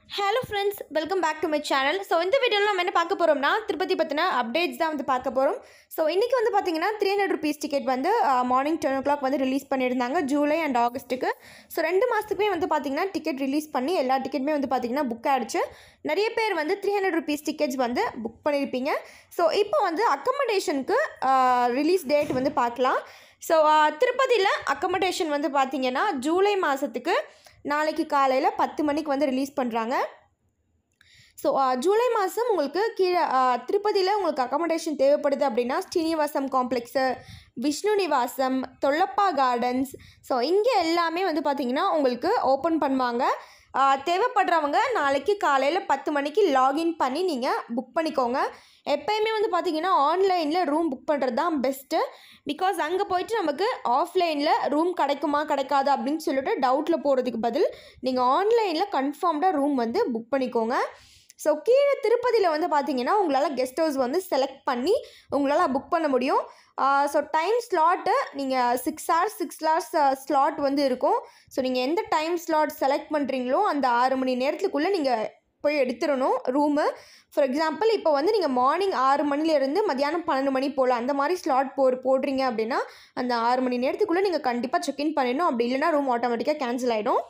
hello friends welcome back to my channel so இந்த வீடியோவில் நம்ம என்ன பார்க்க போகிறோம்னா திருப்பதி பற்றின அப்டேட்ஸ் தான் வந்து பார்க்க போகிறோம் ஸோ இன்றைக்கி வந்து பார்த்தீங்கன்னா த்ரீ ஹண்ட்ரட் ருபீஸ் டிக்கெட் வந்து மார்னிங் டென் ஓ கிளாக் வந்து ரிலீஸ் பண்ணியிருந்தாங்க ஜூலை அண்ட் ஆகஸ்ட்டுக்கு ஸோ ரெண்டு மாதத்துக்குமே வந்து பார்த்தீங்கன்னா டிக்கெட் ரிலீஸ் பண்ணி எல்லா டிக்கெட்டுமே வந்து பார்த்தீங்கன்னா புக் ஆகிடுச்சு நிறைய பேர் வந்து த்ரீ ஹண்ட்ரட் ருபீஸ் டிக்கெட்ஸ் வந்து புக் பண்ணியிருப்பீங்க ஸோ இப்போ வந்து அக்கமடேஷனுக்கு ரிலீஸ் டேட் வந்து பார்க்கலாம் ஸோ திருப்பதியில் அக்கமடேஷன் வந்து பார்த்தீங்கன்னா ஜூலை மாதத்துக்கு நாளைக்கு காலையில் பத்து மணிக்கு வந்து ரிலீஸ் பண்ணுறாங்க ஸோ ஜூலை மாதம் உங்களுக்கு கீழே திருப்பதியில் உங்களுக்கு அக்காமடேஷன் தேவைப்படுது அப்படின்னா Srinivasam complex Vishnu Nivasam Tollappa gardens so இங்கே எல்லாமே வந்து பார்த்திங்கன்னா உங்களுக்கு ஓப்பன் பண்ணுவாங்க ஆ, தேவைப்படுறவங்க நாளைக்கு காலையில் பத்து மணிக்கு லாகின் பண்ணி நீங்கள் புக் பண்ணிக்கோங்க எப்போயுமே வந்து பார்த்தீங்கன்னா ஆன்லைனில் ரூம் புக் பண்ணுறது தான் பெஸ்ட்டு பிகாஸ் அங்கே போயிட்டு நமக்கு ஆஃப்லைனில் ரூம் கிடைக்குமா கிடைக்காதா அப்படின்னு சொல்லிட்டு டவுட்டில் போகிறதுக்கு பதில் நீங்கள் ஆன்லைனில் கன்ஃபார்ம்டாக ரூம் வந்து புக் பண்ணிக்கோங்க ஸோ கீழே திருப்பதியில் வந்து பார்த்தீங்கன்னா உங்களால் கெஸ்ட் ஹவுஸ் வந்து செலக்ட் பண்ணி உங்களால் புக் பண்ண முடியும் ஸோ டைம் ஸ்லாட்டு நீங்கள் six hours six hours slot வந்து இருக்கும் ஸோ நீங்கள் எந்த டைம் ஸ்லாட் செலக்ட் பண்ணுறீங்களோ அந்த ஆறு மணி நேரத்துக்குள்ளே நீங்கள் போய் எடுத்துடணும் ரூமு ஃபார் எக்ஸாம்பிள் இப்போ வந்து நீங்கள் மார்னிங் ஆறு மணிலேருந்து மதியானம் பன்னெண்டு மணி போல் அந்த மாதிரி ஸ்லாட் போ போடுறீங்க அப்படின்னா அந்த ஆறு மணி நேரத்துக்குள்ளே நீங்கள் கண்டிப்பாக செக்இன் பண்ணிடணும் அப்படி இல்லைன்னா ரூம் ஆட்டோமேட்டிக்காக கேன்சல் ஆகிடும்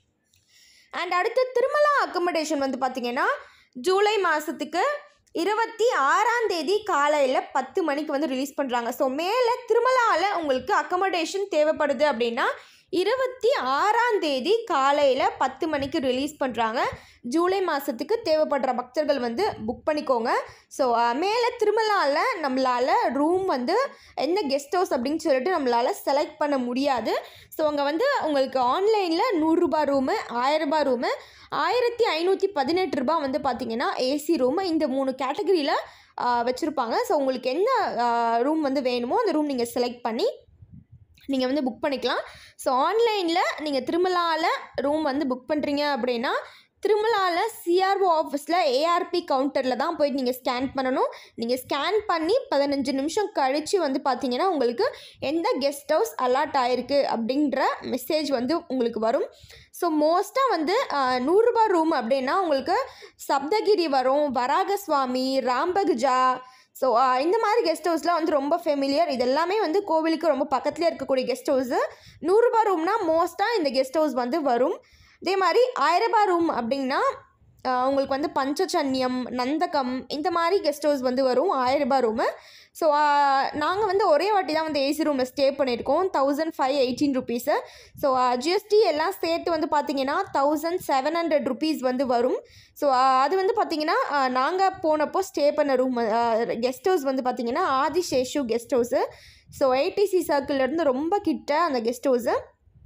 அண்ட் அடுத்து திருமலா அக்கமடேஷன் வந்து பார்த்தீங்கன்னா ஜூலை மாதத்துக்கு இருபத்தி ஆறாம் தேதி காலையில் பத்து மணிக்கு வந்து ரிலீஸ் பண்ணுறாங்க ஸோ மேலே திருமலாவில் உங்களுக்கு அக்கமடேஷன் தேவைப்படுது அப்படின்னா இருபத்தி ஆறாம் தேதி காலையில் பத்து மணிக்கு ரிலீஸ் பண்ணுறாங்க ஜூலை மாதத்துக்கு தேவைப்படுற பக்தர்கள் வந்து புக் பண்ணிக்கோங்க ஸோ மேலே திருமலாவில் நம்மளால் ரூம் வந்து எந்த கெஸ்ட் ஹவுஸ் அப்படின்னு சொல்லிட்டு நம்மளால் செலக்ட் பண்ண முடியாது ஸோ அங்கே வந்து உங்களுக்கு ஆன்லைனில் நூறுரூபா ரூமு ஆயிரரூபா ரூமு ஆயிரத்தி ஐநூற்றி பதினெட்டு ரூபா வந்து பார்த்தீங்கன்னா ஏசி ரூமு இந்த மூணு கேட்டகரியில் வச்சுருப்பாங்க ஸோ உங்களுக்கு என்ன ரூம் வந்து வேணுமோ அந்த ரூம் நீங்கள் செலக்ட் பண்ணி நீங்கள் வந்து புக் பண்ணிக்கலாம் ஸோ ஆன்லைனில் நீங்கள் திருமலாவில் ரூம் வந்து புக் பண்ணுறீங்க அப்படின்னா திருமலாவில் சிஆர்ஓ ஆஃபீஸில் ஏஆர்பி கவுண்டரில் தான் போயிட்டு நீங்கள் ஸ்கேன் பண்ணணும் நீங்கள் ஸ்கேன் பண்ணி பதினஞ்சு நிமிஷம் கழித்து வந்து பார்த்தீங்கன்னா உங்களுக்கு எந்த கெஸ்ட் ஹவுஸ் அலாட் ஆகிருக்கு அப்படின்ற மெசேஜ் வந்து உங்களுக்கு வரும் ஸோ மோஸ்ட்டாக வந்து ஆஹ், நூறுரூபா ரூம் அப்படின்னா உங்களுக்கு சப்தகிரி வரும் வராகசுவாமி ராம்பகுஜா ஸோ இந்த மாதிரி கெஸ்ட் ஹவுஸ்லாம் வந்து ரொம்ப ஃபெமிலியர் இது எல்லாமே வந்து கோவிலுக்கு ரொம்ப பக்கத்துலேயே இருக்கக்கூடிய கெஸ்ட் ஹவுஸு நூறுரூபா ரூம்னா மோஸ்ட்டாக இந்த கெஸ்ட் ஹவுஸ் வந்து வரும் அதே மாதிரி ஆயிரரூபா ரூம் அப்படின்னா ஆஹ், உங்களுக்கு வந்து பஞ்சச்சன்யம் நந்தகம் இந்த மாதிரி கெஸ்ட் ஹவுஸ் வந்து வரும் ஆயிரரூபா ரூமு ஸோ நாங்கள் வந்து ஒரே வாட்டி தான் வந்து ஏசி ரூமில் ஸ்டே பண்ணியிருக்கோம் thousand five eighteen rupees so GST எல்லாம் சேர்த்து வந்து பார்த்தீங்கன்னா தௌசண்ட் செவன் ஹண்ட்ரட் ருபீஸ் வந்து வரும் ஸோ அது வந்து பார்த்தீங்கன்னா நாங்கள் போனப்போ ஸ்டே பண்ண ரூம் கெஸ்ட் ஹவுஸ் வந்து பார்த்தீங்கன்னா Adiseshu guest house so ATC சர்க்கிள்லேருந்து ரொம்ப கிட்ட அந்த கெஸ்ட் ஹவுஸு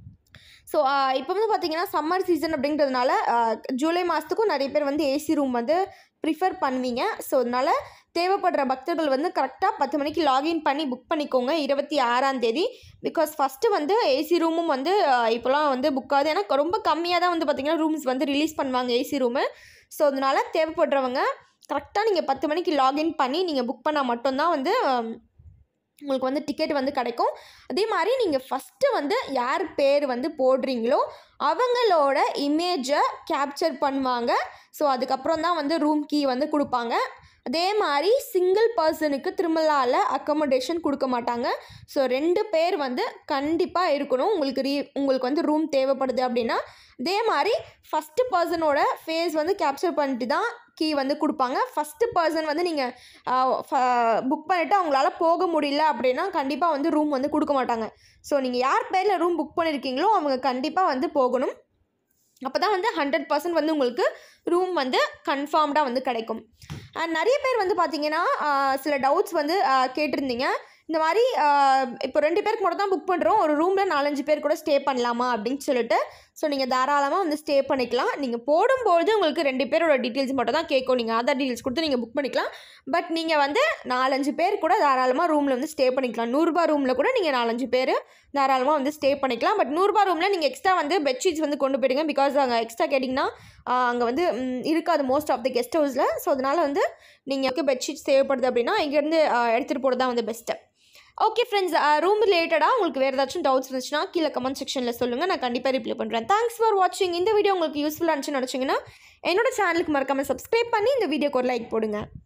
ஸோ இப்போ வந்து பார்த்தீங்கன்னா சம்மர் சீசன் அப்படின்றதுனால ஆஹ், ஜூலை மாதத்துக்கும் நிறைய பேர் வந்து ஏசி ரூம் வந்து ப்ரிஃபர் பண்ணுவீங்க ஸோ அதனால் தேவைப்படுற பக்தர்கள் வந்து கரெக்டாக பத்து மணிக்கு லாகின் பண்ணி புக் பண்ணிக்கோங்க இருபத்தி ஆறாம் தேதி பிகாஸ் ஃபஸ்ட்டு வந்து ஏசி ரூமும் வந்து ஆஹ், இப்போலாம் வந்து புக் ஆகுது ஏன்னா ரொம்ப கம்மியாக தான் வந்து பார்த்திங்கன்னா ரூம்ஸ் வந்து ரிலீஸ் பண்ணுவாங்க ஏசி ரூமு ஸோ அதனால் தேவைப்படுறவங்க கரெக்டாக நீங்கள் பத்து மணிக்கு லாகின் பண்ணி நீங்கள் புக் பண்ணால் மட்டும்தான் வந்து ஆம், உங்களுக்கு வந்து டிக்கெட் வந்து கிடைக்கும் அதே மாதிரி நீங்கள் ஃபஸ்ட்டு வந்து யார் பேர் வந்து போடுறீங்களோ அவங்களோட இமேஜை கேப்சர் பண்ணுவாங்க ஸோ அதுக்கப்புறம் தான் வந்து ரூம் கீ வந்து கொடுப்பாங்க அதே மாதிரி சிங்கிள் பர்சனுக்கு திருமலாவில் அக்கமடேஷன் கொடுக்க மாட்டாங்க ஸோ ரெண்டு பேர் வந்து கண்டிப்பாக இருக்கணும் உங்களுக்கு ரீ உங்களுக்கு வந்து ரூம் தேவைப்படுது அப்படின்னா அதே மாதிரி ஃபஸ்ட்டு பர்சனோட ஃபேஸ் வந்து கேப்சர் பண்ணிட்டு தான் கீ வந்து கொடுப்பாங்க ஃபஸ்ட்டு பர்சன் வந்து நீங்கள் புக் பண்ணிவிட்டு அவங்களால போக முடியல அப்படின்னா கண்டிப்பாக வந்து ரூம் வந்து கொடுக்க மாட்டாங்க ஸோ நீங்கள் யார் பேரில் ரூம் புக் பண்ணியிருக்கீங்களோ அவங்க கண்டிப்பாக வந்து போகணும் அப்போ தான் வந்து ஹண்ட்ரட் பர்சன்ட் வந்து உங்களுக்கு ரூம் வந்து கன்ஃபார்ம்டாக வந்து கிடைக்கும் அண்ட் நிறைய பேர் வந்து பார்த்தீங்கன்னா ஆஹ், சில டவுட்ஸ் வந்து ஆஹ், கேட்டிருந்தீங்க இந்த மாதிரி ஆஹ், இப்போ ரெண்டு பேருக்கு மட்டும் தான் புக் பண்ணுறோம் ஒரு ரூமில் நாலஞ்சு பேர் கூட ஸ்டே பண்ணலாமா அப்படின்னு சொல்லிட்டு ஸோ நீங்கள் தாராளமாக வந்து ஸ்டே பண்ணிக்கலாம் நீங்கள் போடும்போது உங்களுக்கு ரெண்டு பேரோட டீட்டெயில்ஸ் மட்டும் தான் கேட்கும் நீங்கள் ஆதார் டீட்டெயில்ஸ் கொடுத்து நீங்கள் புக் பண்ணிக்கலாம் பட் நீங்கள் வந்து நாலஞ்சு பேர் கூட தாராளமாக ரூமில் வந்து ஸ்டே பண்ணிக்கலாம் நூறுரூபா ரூமில் கூட நீங்கள் நாலஞ்சு பேர் தாராளமாக வந்து ஸ்டே பண்ணிக்கலாம் பட் நூறுரூபா ரூமில் நீங்கள் எக்ஸ்ட்ரா வந்து பெட்ஷீட்ஸ் வந்து கொண்டு போயிடுங்க பிகாஸ் அங்கே எக்ஸ்ட்ரா கேட்டிங்கன்னா அங்கே வந்து ம், இருக்காது மோஸ்ட் ஆஃப் த கெஸ்ட் ஹவுஸில் ஸோ அதனால் வந்து நீங்கள் பெட்ஷீட்ஸ் தேவைப்படுது அப்படின்னா இங்கேருந்து எடுத்துகிட்டு போகிறது தான் வந்து பெஸ்ட்டு ஓகே ஃப்ரெண்ட்ஸ் ரூம் ரிலேட்டடாக உங்களுக்கு வேறு ஏதாச்சும் டவுட்ஸ் இருந்துச்சுன்னா கீழே கமெண்ட் செக்ஷனில் சொல்லுங்கள் நான் கண்டிப்பாக ரிப்ளை பண்ணுறேன் தேங்க்ஸ் ஃபார் வாட்சிங் இந்த வீடியோ உங்களுக்கு யூஸ்ஃபுல்லாக இருந்துச்சுன்னு நினச்சிங்கன்னா என்னோட சேனலுக்கு மறக்காமல் சப்ஸ்கிரைப் பண்ணி இந்த வீடியோக்கு ஒரு லைக் போடுங்க